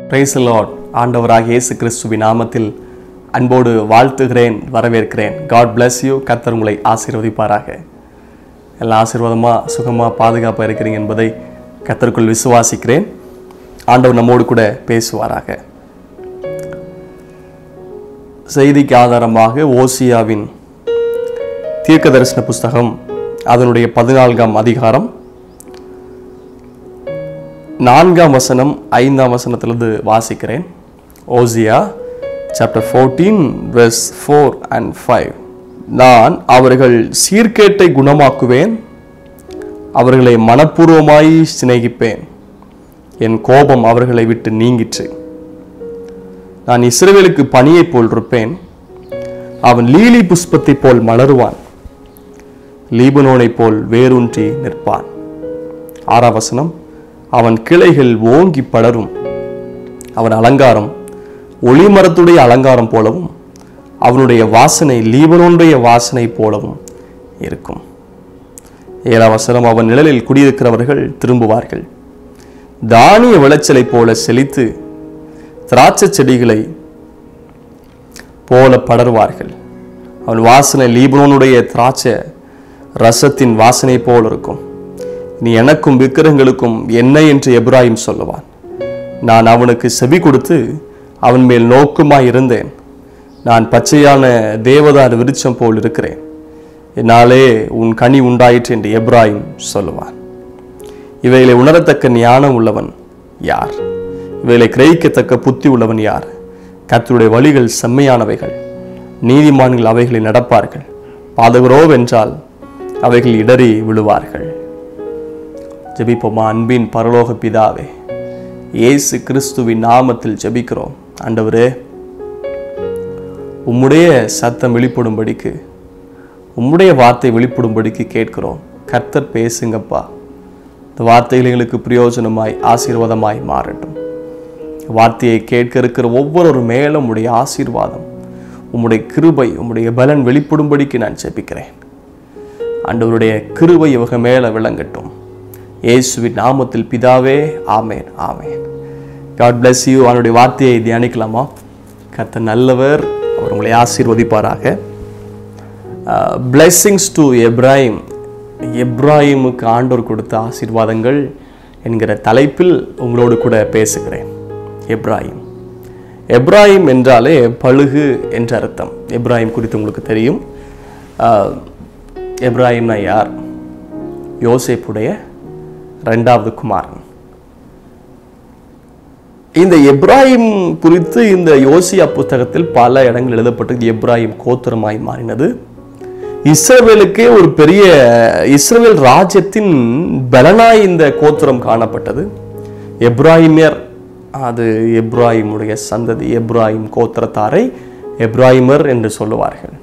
price Lord ஆண்டவராக இயேசு கிறிஸ்துவின் நாமத்தில் அன்போடு வாழ்த்துகிறேன் வரவேற்கிறேன் காட் bless யூ கர்த்தர் உங்களை ஆசீர்வதிப்பாராக எல்லாம் ஆசீர்வாதமாக சுகமாக பாதுகாப்பாக இருக்கிறீங்க என்பதை கர்த்தருக்குள் விசுவாசிக்கிறேன் ஆண்டவர் நம்மோடு கூட பேசுவாராக செய்திக்கு ஆதாரமாக ஓசியாவின் தீர்க்க தரிசன புஸ்தகம் அதனுடைய பதினான்காம் அதிகாரம் நான்காம் வசனம் ஐந்தாம் வசனத்திலிருந்து வாசிக்கிறேன் Hosea chapter fourteen verse four and five நான் அவர்கள் சீர்கேட்டை குணமாக்குவேன் அவர்களை மனப்பூர்வமாய் சிநேகிப்பேன் என் கோபம் அவர்களை விட்டு நீங்கிற்று நான் இஸ்ரவேலுக்கு பனியைப் போல் இருப்பேன் அவன் லீலி புஷ்பத்தைப் போல் மலருவான் லீபனோனைப் போல் வேரூன்றி நிற்பான் ஆறாம் வசனம் அவன் கிளைகள் ஓங்கி படரும் அவன் அலங்காரம் ஒளிமரத்துடைய அலங்காரம் போலவும் அவனுடைய வாசனை லீபனோனுடைய வாசனை போலவும் இருக்கும் ஏழாம் வசனம் அவன் நிழலில் குடியிருக்கிறவர்கள் திரும்புவார்கள் தானிய விளைச்சலைப் போல செழித்து திராட்சை செடிகளை போல படருவார்கள் அவன் வாசனை லீபனோனுடைய திராட்சை ரசத்தின் வாசனை போல் இருக்கும் நீ எனக்கும் விக்கிரகங்களுக்கும் என்ன என்று எப்ராஹிம் சொல்லுவான் நான் அவனுக்கு செவி கொடுத்து அவன் மேல் நோக்குமாய் இருந்தேன் நான் பச்சையான தேவதார் விருட்சம் போல் இருக்கிறேன் என்னாலே உன் கனி உண்டாயிற்று என்று எப்ராஹிம் சொல்லுவான் இவைகளை உணரத்தக்க ஞானம் உள்ளவன் யார் இவைகளை கிரகிக்கத்தக்க புத்தி உள்ளவன் யார் கர்த்தருடைய வழிகள் செம்மையானவைகள் நீதிமான்கள் அவைகளை நடப்பார்கள் பாதகரோ வென்றால் அவைகள் இடறி விழுவார்கள் ஜெபிப்போமா அன்பின் பரலோக பிதாவே இயேசு கிறிஸ்துவின் நாமத்தில் ஜெபிக்கிறோம் ஆண்டவரே உம்முடைய சத்தம் வெளிப்படும்படிக்கு உம்முடைய வார்த்தை வெளிப்படும்படிக்கு கேட்கிறோம் கர்த்தர் பேசுங்கப்பா இந்த வார்த்தைகள் எங்களுக்கு பிரயோஜனமாய் ஆசீர்வாதமாய் மாறட்டும் வார்த்தையை கேட்க இருக்கிற ஒவ்வொரு மேலும் உடைய ஆசீர்வாதம் உம்முடைய கிருபை உம்முடைய பலன் வெளிப்படும்படிக்கு நான் ஜெபிக்கிறேன் ஆண்டவருடைய கிருபை இவங்க மேலே விளங்கட்டும் இயேசுவின் நாமத்தில் பிதாவே ஆமேன் ஆமேன் காட் bless யூ அவனுடைய வார்த்தையை தியானிக்கலாமா கர்த்தர் நல்லவர் அவர் உங்களை ஆசீர்வதிப்பாராக பிளெஸ்ஸிங்ஸ் டு எப்ராஹிம் எப்ராஹிமுக்கு ஆண்டோர் கொடுத்த ஆசீர்வாதங்கள் என்கிற தலைப்பில் உங்களோடு கூட பேசுகிறேன் எப்ராஹிம் எப்ராஹிம் என்றாலே பழுகு என்ற அர்த்தம் எப்ராஹிம் குறித்து உங்களுக்கு தெரியும் ஆஹ், எப்ராஹிம்னா யார் யோசேப்புடைய ரெண்டாவது குமாரன் இந்த எப்ராஹிம் குறித்து இந்த யோசியா புத்தகத்தில் பல இடங்கள் எழுதப்பட்டது எப்ராஹிம் கோத்திரமாய் மாறினது இஸ்ரவேலுக்கே ஒரு பெரிய இஸ்ரவேல் ராஜ்யத்தின் பலனாய் இந்த கோத்திரம் காணப்பட்டது எப்ராஹிமியர் அது எப்ராஹிமுடைய சந்ததி எப்ராஹிம் கோத்திரத்தாரை எப்ராஹிமர் என்று சொல்லுவார்கள்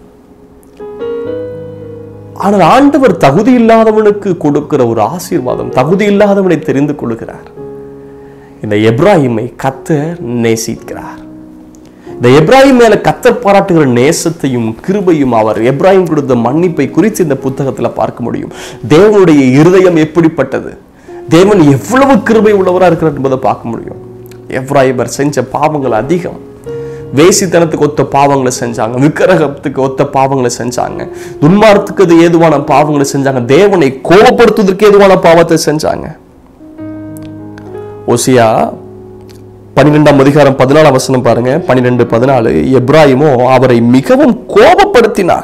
ஆனால் ஆண்டவர் தகுதி இல்லாதவனுக்கு கொடுக்கிற ஒரு ஆசீர்வாதம் தகுதி இல்லாதவனை தெரிந்து கொள்கிறார் இந்த எப்ராஹிமை கத்தர் நேசிக்கிறார் இந்த எப்ராஹிம் மேல கத்தர் பாராட்டுகிற நேசத்தையும் கிருபையும் அவர் எப்ராஹிம் கொடுத்த மன்னிப்பை குறித்து இந்த புத்தகத்தில் பார்க்க முடியும் தேவனுடைய இருதயம் எப்படிப்பட்டது தேவன் எவ்வளவு கிருபை உள்ளவரா இருக்கிறார் என்பதை பார்க்க முடியும் எப்ராஹிமர் செஞ்ச பாவங்கள் அதிகம் வேசித்தனத்துக்கு ஒத்த பாவங்களை செஞ்சாங்க விக்கிரகத்துக்கு ஒத்த பாவங்களை செஞ்சாங்க துன்மார்த்துக்கு அது ஏதுவான பாவங்களை செஞ்சாங்க தேவனை கோபப்படுத்துவதற்கு ஏதுவான பாவத்தை செஞ்சாங்க ஓசியா பன்னிரெண்டாம் அதிகாரம் பதினாலாம் வசனம் பாருங்க பன்னிரெண்டு பதினாலு எப்ராஹிமோ அவரை மிகவும் கோபப்படுத்தினான்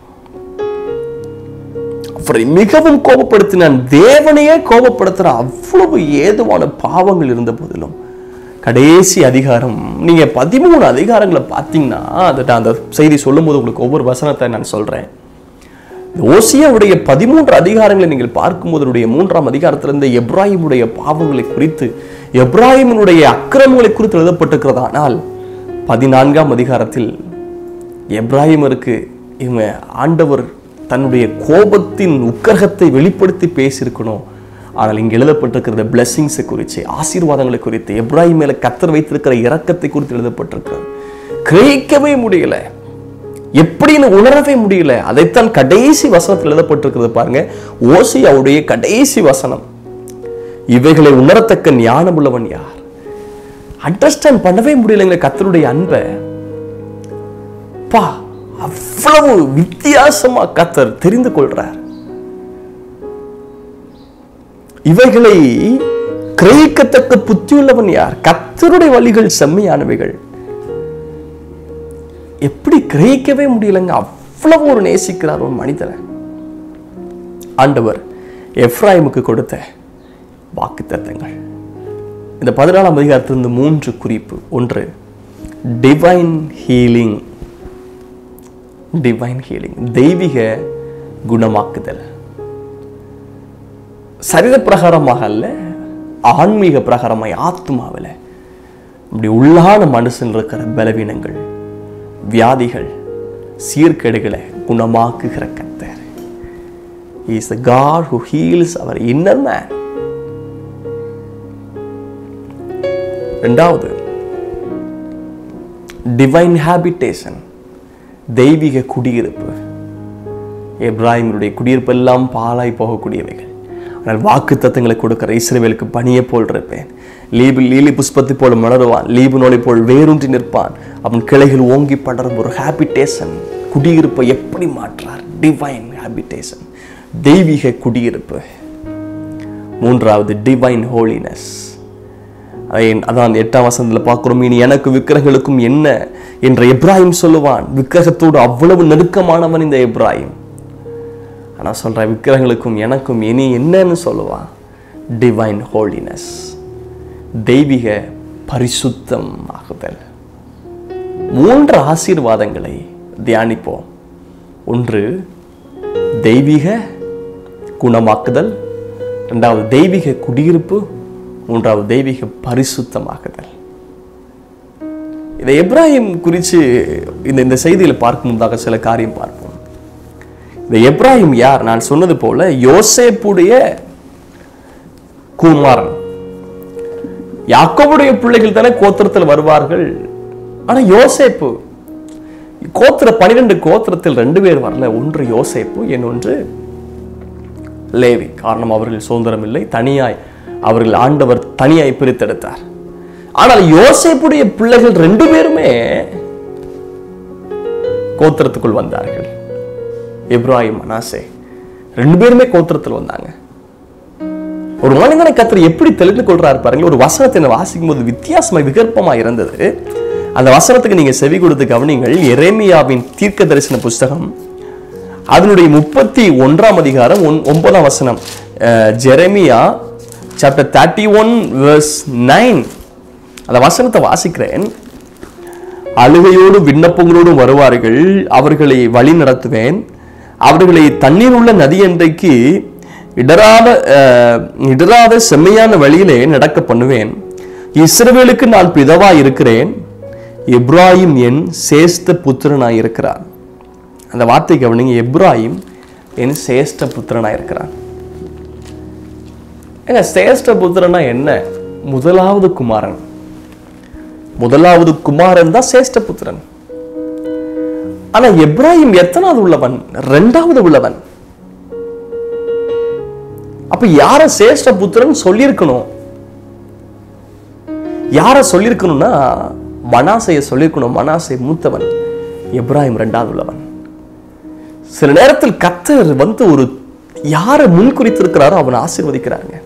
அவரை மிகவும் கோபப்படுத்தினான் தேவனையே கோபப்படுத்துற அவ்வளவு ஏதுவான பாவங்கள் இருந்த போதிலும் கடைசி அதிகாரம் நீங்க பதிமூணு அதிகாரங்களை பார்த்தீங்கன்னா அதை நான் அந்த செய்தி சொல்லும்போது உங்களுக்கு ஒவ்வொரு வசனத்தை நான் சொல்றேன் இந்த ஓசியாவுடைய பதிமூன்று அதிகாரங்களை நீங்கள் பார்க்கும்போது அதனுடைய மூன்றாம் அதிகாரத்திலிருந்து எப்ராஹிமுடைய பாவங்களை குறித்து எப்ராஹிமினுடைய அக்கிரமங்களை குறித்து எழுதப்பட்டிருக்கிறது ஆனால் பதினான்காம் அதிகாரத்தில் எப்ராஹிமருக்கு இவங்க ஆண்டவர் தன்னுடைய கோபத்தின் உக்கிரகத்தை வெளிப்படுத்தி பேசியிருக்கணும் ஆனால் இங்கே எழுதப்பட்டிருக்கிற பிளெஸ்ஸிங்ஸை குறித்து ஆசீர்வாதங்களை குறித்து எப்ராஹிம் மேல கத்தர் வைத்திருக்கிற இரக்கத்தை குறித்து எழுதப்பட்டிருக்கிறது கிரகிக்கவே முடியல எப்படின்னு உணரவே முடியல அதைத்தான் கடைசி வசனத்தில் எழுதப்பட்டிருக்கிறது பாருங்க ஓசியாவுடைய கடைசி வசனம் இவைகளை உணரத்தக்க ஞானம் உள்ளவன் யார் அண்டர்ஸ்டாண்ட் பண்ணவே முடியலைங்க கத்தருடைய அன்பை பா அவ்வளவு வித்தியாசமா கத்தர் தெரிந்து கொள்றார் இவைகளை கிரகிக்கத்தக்க புத்தியுள்ளவன் யார் கத்தருடைய வழிகள் செம்மையானவைகள் எப்படி கிரகிக்கவே முடியலங்க அவ்வளவு ஒரு நேசிக்கிறார் ஒரு மனிதனை ஆண்டவர் எஃப்ராயிமுக்கு கொடுத்த வாக்குத்தத்தங்கள் இந்த பதினாலாம் அதிகாரத்திலிருந்து மூன்று குறிப்பு ஒன்று டிவைன் ஹீலிங் டிவைன் ஹீலிங் தெய்வீக குணமாக்குதல் சரீர பிரகாரமாக அல்ல ஆன்மீக பிரகாரமாய் ஆத்மாவில் இப்படி உள்ளான மனுஷன் இருக்கிற பலவீனங்கள் வியாதிகள் சீர்கேடுகளை குணமாக்குகிற கத்தர் is the God who heals அவர் இன்னர் மேன் ரெண்டாவது டிவைன் ஹேபிட்டேஷன் தெய்வீக குடியிருப்பு எப்ராஹிமருடைய குடியிருப்பு எல்லாம் பாலாய் போகக்கூடியவைகள் ஆனால் வாக்கு தத்தங்களை கொடுக்கிற இஸ்ரேவேலுக்கு பணியை போல் இருப்பேன் லீபு லீலி புஷ்பத்தை போல மலருவான் லீபு நோலை போல் வேரூன்றி நிற்பான் அவன் கிளைகள் ஓங்கி படரும் ஒரு ஹேபிட்டேஷன் குடியிருப்பை எப்படி மாற்றார் டிவைன் ஹேபிட்டேஷன் தெய்வீக குடியிருப்பு மூன்றாவது டிவைன் ஹோலினஸ் அதான் எட்டாம் வசனத்தில் பார்க்கிறோம் இனி எனக்கு விக்கிரகங்களுக்கும் என்ன என்ற எப்ராஹிம் சொல்லுவான் விக்கிரகத்தோடு அவ்வளவு நெருக்கமானவன் இந்த எப்ராஹிம் ஆனால் சொல்கிறேன் விக்கிரகங்களுக்கும் எனக்கும் இனி என்னன்னு சொல்லுவான் டிவைன் ஹோலினஸ் தெய்வீக பரிசுத்தம் ஆகுதல் மூன்று ஆசீர்வாதங்களை தியானிப்போம் ஒன்று தெய்வீக குணமாக்குதல் ரெண்டாவது தெய்வீக குடியிருப்பு மூன்றாவது தெய்வீக பரிசுத்தமாகுதல் இதை எப்ராஹிம் குறித்து இந்த இந்த செய்தியில் பார்க்கும் முன்னதாக சில காரியம் பார்ப்போம் இந்த எப்ராஹிம் யார் நான் சொன்னது போல யோசேப்புடைய குமாரன் யாக்கோவுடைய பிள்ளைகள் தானே கோத்திரத்தில் வருவார்கள் ஆனா யோசேப்பு கோத்திர பனிரெண்டு கோத்திரத்தில் ரெண்டு பேர் வரல ஒன்று யோசேப்பு இன்னொன்று லேவி காரணம் அவர்கள் சுதந்திரம் இல்லை தனியாய் அவர்கள் ஆண்டவர் தனியாய் பிரித்தெடுத்தார் ஆனால் யோசேப்புடைய பிள்ளைகள் ரெண்டு பேருமே கோத்திரத்துக்குள் வந்தார்கள் இப்ராஹிம் மனாசே ரெண்டு பேருமே கோத்திரத்தில் வந்தாங்க ஒரு மனிதனை கத்தர் எப்படி தெரிந்து கொள்றாரு பாருங்க ஒரு வசனத்தை நான் வாசிக்கும் போது வித்தியாசமா விகற்பமா இருந்தது அந்த வசனத்துக்கு நீங்க செவி கொடுத்து கவனிங்கள் எரேமியாவின் தீர்க்க தரிசன புஸ்தகம் அதனுடைய முப்பத்தி ஒன்றாம் அதிகாரம் ஒன்- ஒன்பதாம் வசனம் அஹ், Jeremiah chapter thirty one verse nine அந்த வசனத்தை வாசிக்கிறேன் அழுகையோடு விண்ணப்பங்களோடும் வருவார்கள் அவர்களை வழி நடத்துவேன் அவர்களை தண்ணீர் உள்ள நதி அன்றைக்கு இடராத அஹ், இடராத செம்மையான வழியிலே நடக்க பண்ணுவேன் இஸ்ரவேலுக்கு நான் பிதவா இருக்கிறேன் இப்ராஹிம் என் சேஸ்த புத்திரனாய் இருக்கிறார் அந்த வார்த்தை கவனிங்க எப்ராஹிம் என் சேஷ்ட புத்திரனாய் இருக்கிறான் ஏங்க சேஷ்ட புத்திரனா என்ன முதலாவது குமாரன் முதலாவது குமாரன் தான் சேஷ்ட புத்திரன் ஆனா எப்ராஹிம் எத்தனாவது உள்ளவன் ரெண்டாவது உள்ளவன் அப்ப யார சேஷ்ட புத்திரன் சொல்லியிருக்கணும் யார சொல்லியிருக்கணும்னா மனாசைய சொல்லியிருக்கணும் மனாசை மூத்தவன் எப்ராஹிம் ரெண்டாவது உள்ளவன் சில நேரத்தில் கத்தர் வந்து ஒரு யாரை முன்குறித்திருக்கிறாரோ அவனை ஆசீர்வதிக்கிறாருங்க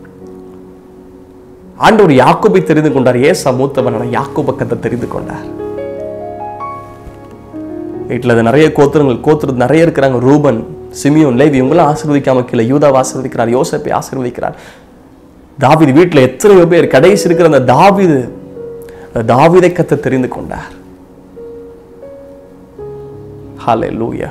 ஆண்டவர் யாக்கோபை தெரிந்து கொண்டார் ஏசா மூத்தவன் ஆனா யாக்கோபை கத்தர் தெரிந்து கொண்டார் வீட்டில் அது நிறைய கோத்திரங்கள் கோத்திரம் நிறைய இருக்கிறாங்க ரூபன் சிமியோன் லேவி இவங்களாம் ஆசீர்வதிக்காம கீழே யூதாவை ஆசீர்வதிக்கிறார் யோசப்பை ஆசீர்வதிக்கிறார் தாவீது வீட்டில் எத்தனையோ பேர் கடைசி இருக்கிற அந்த தாவீது அந்த தாவீதை கத்த தெரிந்து கொண்டார் ஹalleluya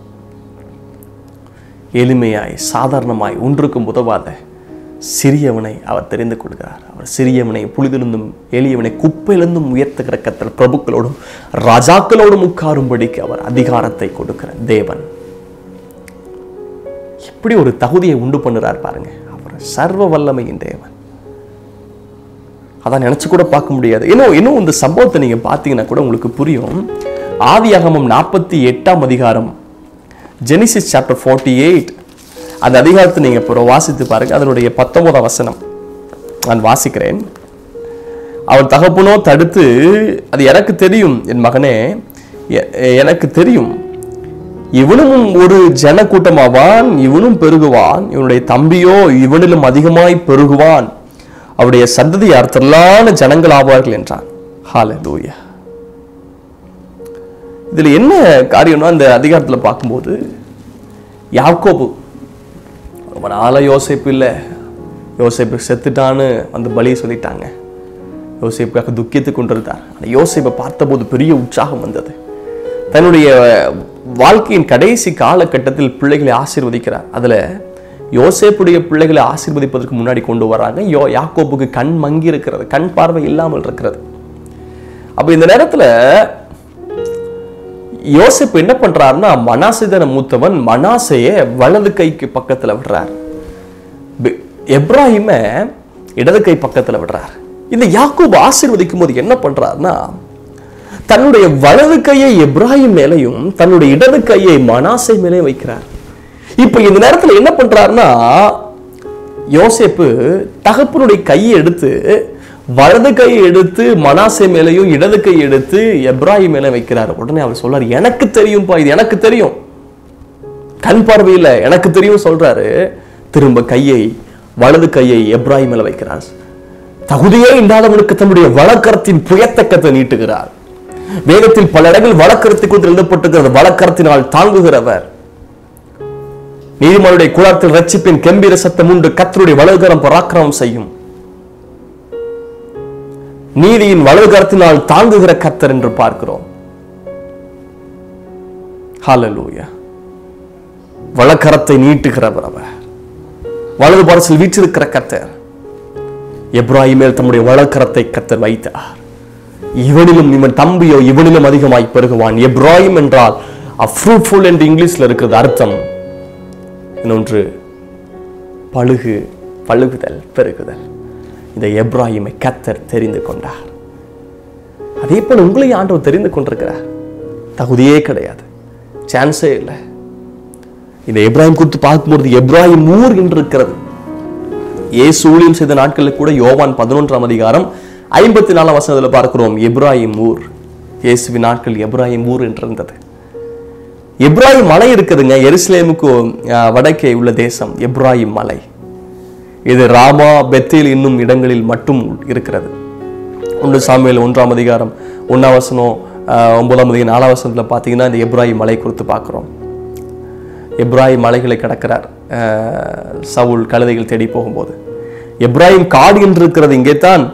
எளிமையாய் சாதாரணமாய் ஒன்றுக்கும் உதவாத சிறியவனை அவர் தெரிந்து கொள்கிறார் அவர் சிறியவனை புலிதிலிருந்தும் எளியவனை குப்பையிலிருந்தும் உயர்த்துகிற கத்தர் பிரபுக்களோடும் ராஜாக்களோடும் உட்காரும்படிக்கு அவர் அதிகாரத்தை கொடுக்கிற தேவன் எப்படி ஒரு தகுதியை உண்டு பண்ணுறார் பாருங்க அவர் சர்வ வல்லமையின் தேவன் அதான் நினைச்சு கூட பார்க்க முடியாது இன்னும் இன்னும் இந்த சம்பவத்தை நீங்க பார்த்தீங்கன்னா கூட உங்களுக்கு புரியும் ஆதியாகமம் நாற்பத்தி எட்டாம் அதிகாரம் ஜெனிசிஸ் சாப்டர் ஃபார்ட்டி எயிட் அந்த அதிகாரத்தை நீங்க இப்போ வாசித்து பாருங்க அதனுடைய பத்தொன்பதாம் வசனம் நான் வாசிக்கிறேன் அவன் தகப்பனோ தடுத்து அது எனக்கு தெரியும் என் மகனே எ- எனக்கு தெரியும் இவனும் ஒரு ஜன கூட்டமாவான் இவனும் பெருகுவான் இவனுடைய தம்பியோ இவனிலும் அதிகமாய் பெருகுவான் அவருடைய சந்ததியார் திரளான ஜனங்கள் ஆவார்கள் என்றான் ஹalleluya இதுல என்ன காரியம்னா அந்த அதிகாரத்துல பார்க்கும்போது யாக்கோபு ரொம்ப நாளா யோசேப்பு இல்லை யோசேப்பு செத்துட்டான்னு வந்து பலி சொல்லிட்டாங்க யோசேப்புக்காக துக்கித்து கொண்டிருந்தார் அந்த யோசேப்பை பார்த்தபோது பெரிய உற்சாகம் வந்தது தன்னுடைய வாழ்க்கையின் கடைசி காலகட்டத்தில் பிள்ளைகளை ஆசீர்வதிக்கிறார் அதுல யோசேப்புடைய பிள்ளைகளை ஆசீர்வதிப்பதற்கு முன்னாடி கொண்டு வராங்க யோ யாக்கோப்புக்கு கண் மங்கி இருக்கிறது கண் பார்வை இல்லாமல் இருக்கிறது அப்ப இந்த நேரத்துல யோசேப்பு என்ன பண்றாருன்னா மனாசேதன மூத்தவன் மனாசைய வலது கைக்கு பக்கத்துல விடுறார் பி- எப்ராஹிம இடது கை பக்கத்துல விடுறார் இந்த யாக்கூப் ஆசீர்வதிக்கும் போது என்ன பண்றாருன்னா தன்னுடைய வலது கையை எப்ராஹிம் மேலையும் தன்னுடைய இடது கையை மனாசை மேலே வைக்கிறார் இப்ப இந்த நேரத்துல என்ன பண்றாருன்னா யோசேப்பு தகப்பனுடைய கையை எடுத்து வலது கையை எடுத்து மனாசே மேலையும் இடது கையை எடுத்து எப்ராஹிம் மேலே வைக்கிறார் உடனே அவர் சொல்றாரு எனக்கு தெரியும்பா இது எனக்கு தெரியும் கண் பார்வையில் எனக்கு தெரியும் சொல்றாரு திரும்ப கையை வலது கையை எப்ராஹிம் மேல வைக்கிறார் தகுதியே இல்லாதவனுக்கு தன்னுடைய வழக்கரத்தின் புயத்தக்கத்தை நீட்டுகிறார் வேதத்தில் பல இடங்கள் வழக்கரத்தை குறித்து எழுதப்பட்டிருக்கிறது வழக்கரத்தினால் தாங்குகிறவர் நீதிமனுடைய குளத்தில் ரட்சிப்பின் கம்பீர சத்தம் உண்டு கத்தருடைய வலதுகரம் பராக்கிரமம் செய்யும் நீதியின் வலதுகரத்தினால் தாங்குகிற கத்தர் என்று பார்க்கிறோம் ஹalleluya வலக்கரத்தை நீட்டுகிறவர் அவர் வலது பரசில் வீற்றிருக்கிற கத்தர் எப்ராஹிம் மேல் தம்முடைய வலக்கரத்தை கத்தர் வைத்தார் இவனிலும் இவன் தம்பியோ இவனிலும் அதிகமாய் பெருகுவான் எப்ராஹிம் என்றால் ஃப்ரூட்ஃபுல் என்று இங்கிலீஷ்ல இருக்கிறது அர்த்தம் இன்னொன்று பழுகு பழுகுதல் பெருகுதல் இந்த எப்ராஹிமை கத்தர் தெரிந்து கொண்டார் அதே போல உங்களையும் ஆண்டவர் தெரிந்து கொண்டிருக்கிறார் தகுதியே கிடையாது சான்ஸே இல்லை இந்த எப்ராஹிம் குறித்து பார்க்கும்போது எப்ராஹிம் ஊர் என்று இருக்கிறது இயேசு ஊழியம் செய்த நாட்களில் கூட யோவான் பதினொன்றாம் அதிகாரம் ஐம்பத்தி நாலாம் வசனத்தில் பார்க்கிறோம் எப்ராஹிம் ஊர் இயேசுவின் நாட்கள் எப்ராஹிம் ஊர் என்று இருந்தது எப்ராஹிம் மலை இருக்குதுங்க எருசலேமுக்கு அஹ், வடக்கே உள்ள தேசம் எப்ராஹிம் மலை இது ராமா பெத்தேல் என்னும் இடங்களில் மட்டும் இருக்கிறது ஒன்று சாமுவேல் ஒன்றாம் அதிகாரம் ஒன்றாம் வசனம் அஹ், ஒன்பதாம் அதிகாரம் நாலாம் வசனத்தில் பார்த்தீங்கன்னா இந்த எப்ராஹிம் மலை குறித்து பார்க்குறோம் எப்ராஹிம் மலைகளை கடக்கிறார் அஹ், சவுல் கழுதைகள் தேடி போகும்போது எப்ராஹிம் காடு என்று இருக்கிறது இங்கே தான்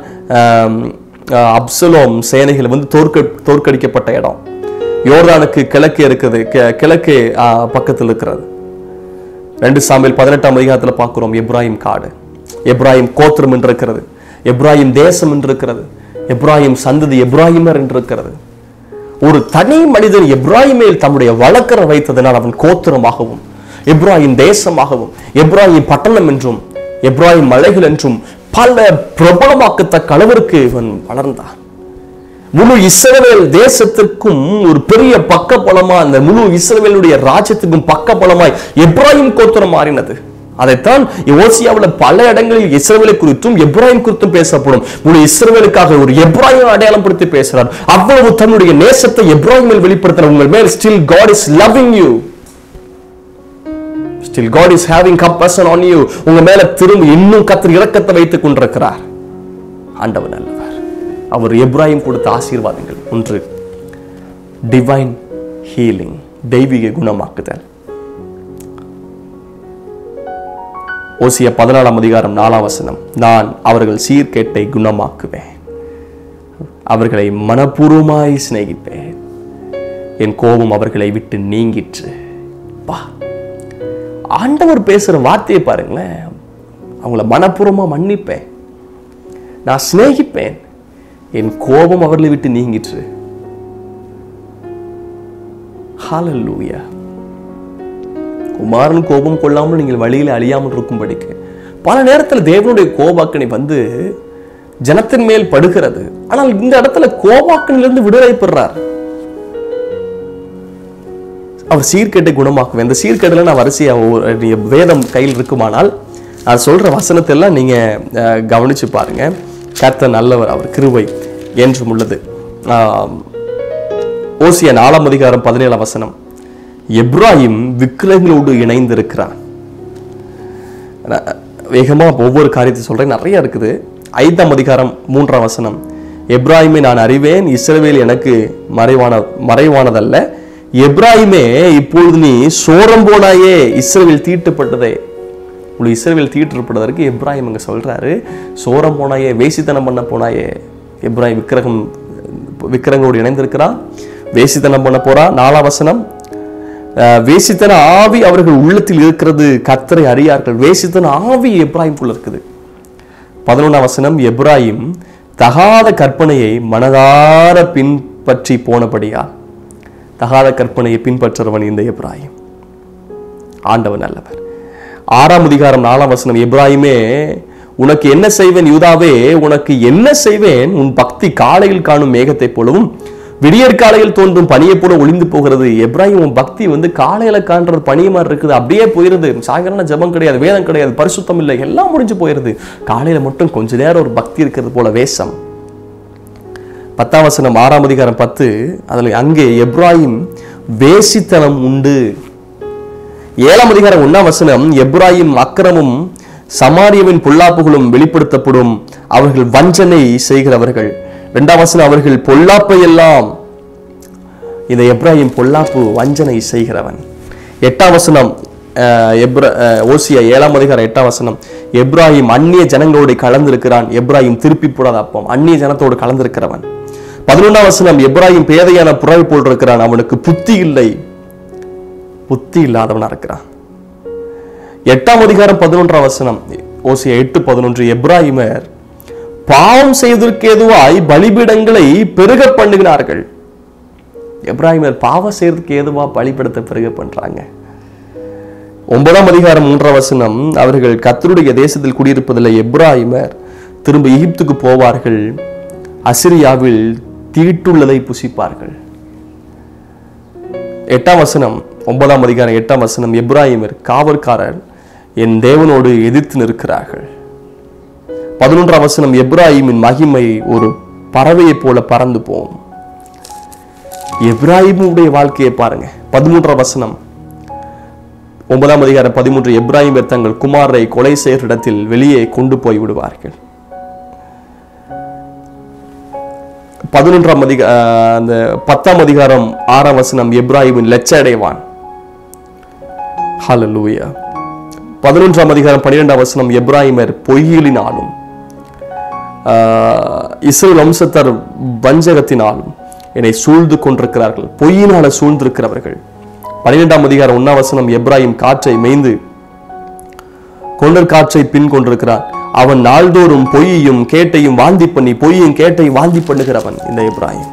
அப்சலோம் சேனைகள் வந்து தோற்க தோற்கடிக்கப்பட்ட இடம் யோர்தானுக்கு கிழக்கே இருக்குது கி- கிழக்கே அஹ், பக்கத்தில் இருக்கிறது ரெண்டு சாமியில் பதினெட்டாம் அதிகாரத்துல பார்க்கிறோம் எப்ராஹிம் காடு எப்ராஹிம் கோத்திரம் என்று இருக்கிறது எப்ராஹிம் தேசம் என்று இருக்கிறது எப்ராஹிம் சந்ததி எப்ராஹிமர் என்று இருக்கிறது ஒரு தனி மனிதன் எப்ராஹிமேல் தம்முடைய வழக்கரை வைத்ததனால் அவன் கோத்திரமாகவும் எப்ராஹிம் தேசமாகவும் எப்ராஹிம் பட்டணம் என்றும் எப்ராஹிம் மலைகள் என்றும் பல பிரபலமாக்கத்தக்க அளவிற்கு இவன் வளர்ந்தான் முழு இஸ்ரவேல் தேசத்திற்கும் ஒரு பெரிய பக்கபலமா அந்த முழு இஸ்ரவேலுடைய ராஜ்யத்துக்கும் பக்கபலமாய் எப்ராஹிம் கோத்திரம் மாறினது அதைத்தான் ஓசியாவுல பல இடங்களில் இஸ்ரவேலை குறித்தும் எப்ராஹிம் குறித்தும் பேசப்படும் முழு இஸ்ரவேலுக்காக ஒரு எப்ராஹிம் அடையாளம் படுத்தி பேசுறார் அவ்வளவு தன்னுடைய நேசத்தை எப்ராஹிமில் வெளிப்படுத்தின உங்கள் மேல் still God is loving you still God is having compassion on you உங்க மேல திரும்ப இன்னும் கத்தர் இரக்கத்தை வைத்துக் கொண்டிருக்கிறார் ஆண்டவர் நல்லவர் அவர் எப்ராஹிம் கொடுத்த ஆசீர்வாதங்கள் ஒன்று டிவைன் ஹீலிங் தெய்வீக குணமாக்குதல் ஓசிய பதினாலாம் அதிகாரம் நாலாம் வசனம் நான் அவர்கள் சீர்கேட்டை குணமாக்குவேன் அவர்களை மனப்பூர்வமாய் சிநேகிப்பேன் என் கோபம் அவர்களை விட்டு நீங்கிற்று பா ஆண்டவர் பேசுற வார்த்தையை பாருங்களேன் அவங்கள மனப்பூர்வமா மன்னிப்பேன் நான் சிநேகிப்பேன் என் கோபம் அவர்களை விட்டு நீங்கிற்று ஹalleluya குமாரன் கோபம் கொள்ளாமல் நீங்கள் வழியில் அழியாமல் இருக்கும்படிக்கு பல நேரத்தில் தேவனுடைய கோபாக்கனை வந்து ஜனத்தின் மேல் படுகிறது ஆனால் இந்த இடத்துல கோபாக்கனிலிருந்து விடுதலை பெறார் அவர் சீர்கேட்டை குணமாக்குவேன் இந்த சீர்கேட்டில் நான் வரிசையா ஒவ்வொரு- நீங்க வேதம் கையில் இருக்குமானால் அது சொல்ற வசனத்தை எல்லாம் நீங்க அஹ், கவனிச்சு பாருங்க கர்த்தர் நல்லவர் அவர் கிருபை என்றும் உள்ளது ஆம், ஓசிய நாலாம் அதிகாரம் பதினேழாம் வசனம் எப்ராஹிம் விக்கிரங்களோடு இணைந்திருக்கிறான் நான் வேகமா ஒவ்வொரு காரியத்தை சொல்றேன் நிறைய இருக்குது ஐந்தாம் அதிகாரம் மூன்றாம் வசனம் எப்ராஹிமை நான் அறிவேன் இஸ்ரவேல் எனக்கு மறைவான மறைவானதல்ல எப்ராஹிமே இப்பொழுது நீ சோரம் போனாயே இஸ்ரவேல் தீட்டுப்பட்டதே உங்களுக்கு இஸ்ரவேல் தீட்டுப்பட்டதற்கு எப்ராஹிம் அங்க சொல்றாரு சோரம் போனாயே வேசித்தனம் பண்ண போனாயே எப்ராஹிம் விக்கிரகம் விக்கிரங்களோடு இணைந்திருக்கிறான் வேசித்தனம் பண்ண போறா நாலாம் வசனம் அஹ், வேசித்தன ஆவி அவர்கள் உள்ளத்தில் இருக்கிறது கர்த்தரை அறியார்கள் வேசித்தன ஆவி எப்ராஹிம்குள்ள இருக்குது பதினொன்றாம் வசனம் எப்ராஹிம் தகாத கற்பனையை மனதார பின்பற்றி போனபடியா தகாத கற்பனையை பின்பற்றுறவன் இந்த எப்ராஹிம் ஆண்டவன் நல்லவர் ஆறாம் அதிகாரம் நாலாம் வசனம் எப்ராஹிமே உனக்கு என்ன செய்வேன் யூதாவே உனக்கு என்ன செய்வேன் உன் பக்தி காலையில் காணும் மேகத்தைப் போலவும் விடியற் காலையில் தோன்றும் பனியைப் போல ஒளிந்து போகிறது எப்ராஹிம் உன் பக்தி வந்து காலையில காண்றது பனிய மாதிரி இருக்குது அப்படியே போயிருது சாயங்காலம் ஜெபம் கிடையாது வேதம் கிடையாது பரிசுத்தம் இல்லை எல்லாம் முடிஞ்சு போயிருது காலையில மட்டும் கொஞ்ச நேரம் ஒரு பக்தி இருக்கிறது போல வேஷம் பத்தாம் வசனம் ஆறாம் அதிகாரம் பத்து அதுல அங்கே எப்ராஹிம் வேசித்தனம் உண்டு ஏழாம் அதிகாரம் ஒண்ணாம் வசனம் எப்ராஹிம் அக்கிரமும் சமாரியவின் பொல்லாப்புகளும் வெளிப்படுத்தப்படும் அவர்கள் வஞ்சனை செய்கிறவர்கள் இரண்டாம் வசனம் அவர்கள் பொல்லாப்பை எல்லாம் இந்த எப்ராஹிம் பொல்லாப்பு வஞ்சனை செய்கிறவன் எட்டாம் வசனம் அஹ், எப்ர அஹ், ஓசியா ஏழாம் அதிகாரம் எட்டாம் வசனம் எப்ராஹிம் அந்நிய ஜனங்களோடு கலந்திருக்கிறான் எப்ராஹிம் திருப்பி போடாத அப்பம் அந்நிய ஜனத்தோடு கலந்திருக்கிறவன் பதினொன்றாம் வசனம் எப்ராஹிம் பேதையான புறாவை போல் இருக்கிறான் அவனுக்கு புத்தி இல்லை புத்தி இல்லாதவனா இருக்கிறான் எட்டாம் அதிகாரம் பதினொன்றாம் வசனம் ஓசியா எட்டு பதினொன்று எப்ராஹிமர் பாவம் செய்வதற்கு ஏதுவாய் பலிபீடங்களை பெருக பண்ணுகிறார்கள் எப்ராஹிமர் பாவம் செய்யறதுக்கு ஏதுவா பலிபீடத்தை பெருக பண்றாங்க ஒன்பதாம் அதிகாரம் மூன்றாம் வசனம் அவர்கள் கத்தருடைய தேசத்தில் குடியிருப்பதில்லை எப்ராஹிமர் திரும்ப எகிப்துக்கு போவார்கள் அசிரியாவில் தீட்டுள்ளதை புசிப்பார்கள் எட்டாம் வசனம் ஒன்பதாம் அதிகாரம் எட்டாம் வசனம் எப்ராஹிமர் காவற்காரர் என் தேவனோடு எதிர்த்து நிற்கிறார்கள் பதினொன்றாம் வசனம் எப்ராஹிமின் மகிமை ஒரு பறவையைப் போல பறந்து போகும் எப்ராஹிமுடைய வாழ்க்கையை பாருங்க பதிமூன்றாம் வசனம் ஒன்பதாம் அதிகாரம் பதிமூன்று எப்ராஹிமர் தங்கள் குமாரை கொலை செய்கிற இடத்தில் வெளியே கொண்டு போய் விடுவார்கள் பதினொன்றாம் அதிக ஆஹ் அந்த பத்தாம் அதிகாரம் ஆறாம் வசனம் எப்ராஹிமின் லட்ச அடைவான் ஹalleluya பதினொன்றாம் அதிகாரம் பன்னிரெண்டாம் வசனம் எப்ராஹிமர் பொய்யிலினாலும் ஆஹ் இஸ்ரேல் வம்சத்தார் வஞ்சகத்தினாலும் என்னை சூழ்ந்து கொண்டிருக்கிறார்கள் பொய்யினால சூழ்ந்திருக்கிறவர்கள் பன்னிரெண்டாம் அதிகாரம் ஒன்னாம் வசனம் எப்ராஹிம் காற்றை மேய்ந்து கொண்டர் காற்றை பின் கொண்டிருக்கிறான் அவன் நாள்தோறும் பொய்யையும் கேட்டையும் வாந்தி பண்ணி பொய்யையும் கேட்டையும் வாந்தி பண்ணுகிறவன் இந்த இப்ராஹிம்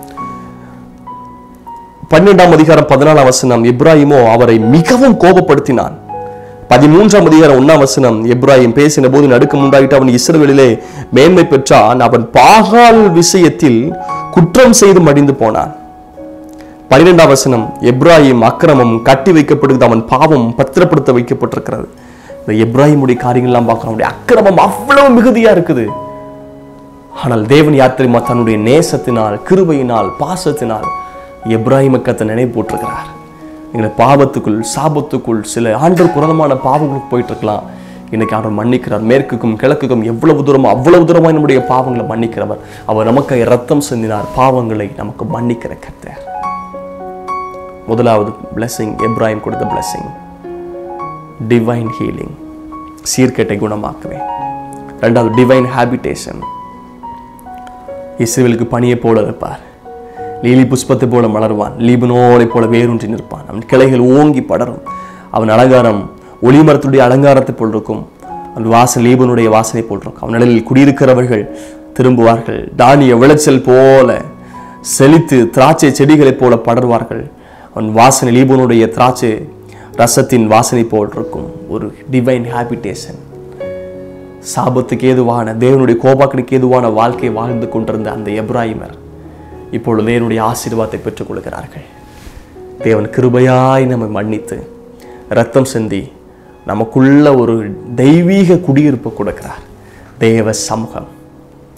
பன்னிரெண்டாம் அதிகாரம் பதினாலாம் வசனம் இப்ராஹிமோ அவரை மிகவும் கோபப்படுத்தினான் பதிமூன்றாம் அதிகாரம் ஒன்னாம் வசனம் இப்ராஹிம் பேசின போது நடுக்கம் உண்டாயிட்டு அவன் இஸ்ரவேலிலே மேன்மை பெற்றான் அவன் பாகால் விஷயத்தில் குற்றம் செய்து மடிந்து போனான் பன்னிரெண்டாம் வசனம் எப்ராஹிம் அக்கிரமம் கட்டி வைக்கப்படுகிறது அவன் பாவம் பத்திரப்படுத்த வைக்கப்பட்டிருக்கிறது இந்த எப்ராஹிமுடைய காரியங்கள்லாம் பார்க்கிறோம் அவனுடைய அக்கிரமம் அவ்வளவு மிகுதியா இருக்குது ஆனால் தேவன் யார் தெரியுமா தன்னுடைய நேசத்தினால் கிருபையினால் பாசத்தினால் எப்ராஹிம கத்தை நினைவு போட்டிருக்கிறார் எங்களை பாவத்துக்குள் சாபத்துக்குள் சில ஆண்டு புரதமான பாவங்களுக்கு போயிட்டு இருக்கலாம் இன்னைக்கு அவர் மன்னிக்கிறார் மேற்குக்கும் கிழக்குக்கும் எவ்வளவு தூரமோ அவ்வளவு தூரமாக நம்முடைய பாவங்களை மன்னிக்கிறவர் அவர் நமக்கு ரத்தம் சிந்தினார் பாவங்களை நமக்கு மன்னிக்கிற கர்த்தர் முதலாவது பிளெஸிங் எப்ராஹிம் கொடுத்த பிளெஸிங் டிவைன் ஹீலிங் சீர்கேட்டை குணமாக்குவேன் ரெண்டாவது டிவைன் ஹேபிடேஷன் இஸ்ரேலுக்கு பணியை போல இருப்பார் லீலி புஷ்பத்தை போல மலர்வான் லீபனோனை போல வேரூன்றி நிற்பான் அவன் கிளைகள் ஓங்கி படரும் அவன் அலங்காரம் ஒளிமரத்துடைய அலங்காரத்தை போல் இருக்கும் அவன் வாசல் லீபனுடைய வாசனை போல் இருக்கும் அவன் நிழலில் குடியிருக்கிறவர்கள் திரும்புவார்கள் தானிய விளைச்சல் போல செழித்து திராட்சை செடிகளைப் போல படர்வார்கள் அவன் வாசனை லீபனுடைய திராட்சை ரசத்தின் வாசனை போல் இருக்கும் ஒரு டிவைன் ஹேபிடேஷன் சாபத்துக்கு ஏதுவான தேவனுடைய கோபாக்கனுக்கு ஏதுவான வாழ்க்கை வாழ்ந்து கொண்டிருந்த அந்த எப்ராஹிமர் இப்பொழுது தேவனுடைய ஆசீர்வாதத்தை பெற்றுக் கொள்கிறார்கள் தேவன் கிருபையாய் நம்மை மன்னித்து ரத்தம் சிந்தி நமக்குள்ள ஒரு தெய்வீக குடியிருப்பு கொடுக்கிறார் தேவ சமூகம்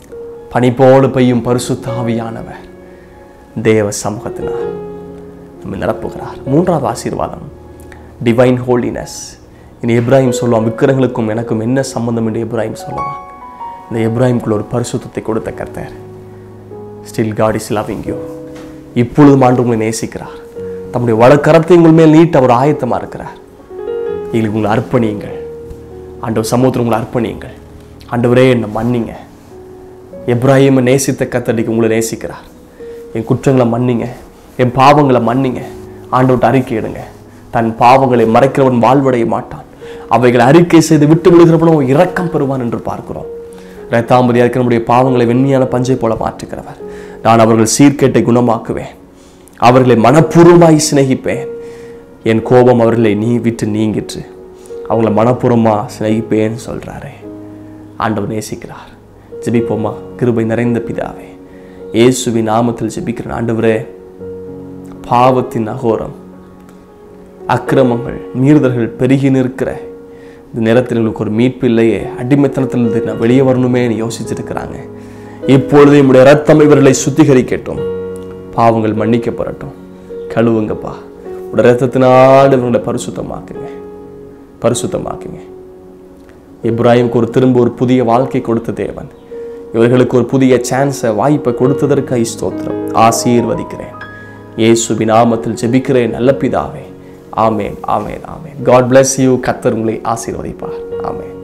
பனி போல பெய்யும் பரிசுத்தாவியானவர் தேவ சமூகத்தினால் நம்மை நிரப்புகிறார் மூன்றாவது ஆசீர்வாதம் டிவைன் ஹோலினஸ் இனி இப்ராஹிம் சொல்லுவான் விக்கிரங்களுக்கும் எனக்கும் என்ன சம்பந்தம் என்று இப்ராஹிம் சொல்லுவான் இந்த இப்ராஹிம்குள்ள ஒரு பரிசுத்தத்தை கொடுத்த கர்த்தர் still God is loving you இப்பொழுதும் ஆண்டு உங்களை நேசிக்கிறார் தம்முடைய வழக்கரத்தை உங்கள் மேல் நீட்ட அவர் ஆயத்தமாக இருக்கிறார் எங்களுக்கு உங்களை அர்ப்பணியுங்கள் ஆண்டவர் சமூகத்தில் உங்களை அர்ப்பணியுங்கள் ஆண்டவரே என்னை மன்னிங்க எப்ராஹிமை நேசித்த கத்தடிக்கு உங்களை நேசிக்கிறார் என் குற்றங்களை மன்னிங்க என் பாவங்களை மன்னிங்க ஆண்டவர்கிட்ட அறிக்கை இடுங்க தன் பாவங்களை மறைக்கிறவன் வாழ்வடைய மாட்டான் அவைகளை அறிக்கை செய்து விட்டு விடுகிறவனோ இரக்கம் பெறுவான் என்று பார்க்கிறோம் ரத்தாம்பதியாக இருக்கிற நம்முடைய பாவங்களை வெண்மையான பஞ்சை போல மாற்றுகிறவர் நான் அவர்கள் சீர்கேட்டை குணமாக்குவேன் அவர்களை மனப்பூர்வமாய் சிநேகிப்பேன் என் கோபம் அவர்களை நீ விட்டு நீங்கிற்று அவங்கள மனப்பூர்வமாக சிநேகிப்பேன்னு சொல்கிறாரே ஆண்டவர் நேசிக்கிறார் ஜெபிப்போமா கிருபை நிறைந்த பிதாவே இயேசுவின் நாமத்தில் ஜெபிக்கிறேன் ஆண்டவரே பாவத்தின் அகோரம் அக்கிரமங்கள் மீறுதல்கள் பெருகி நிற்கிற இந்த நேரத்தில் எங்களுக்கு ஒரு மீட்பு இல்லையே அடிமைத்தனத்திலிருந்து நான் வெளியே வரணுமேன்னு யோசிச்சிருக்கிறாங்க இப்பொழுது என்னுடைய ரத்தம் இவர்களை சுத்திகரிக்கட்டும் பாவங்கள் மன்னிக்கப்படட்டும் கழுவுங்கப்பா உடைய ரத்தத்தினால் இவங்களை பரிசுத்தமாக்குங்க பரிசுத்தமாக்குங்க இப்ராஹிமுக்கு ஒரு திரும்ப ஒரு புதிய வாழ்க்கை கொடுத்த தேவன் இவர்களுக்கு ஒரு புதிய சான்ஸை வாய்ப்பை கொடுத்ததற்கு ஸ்தோத்திரம் ஆசீர்வதிக்கிறேன் இயேசுவின் நாமத்தில் ஜெபிக்கிறேன் நல்ல பிதாவே ஆமேன் ஆமேன் ஆமேன் காட் bless யூ கத்தர் உங்களை ஆசீர்வதிப்பார் ஆமேன்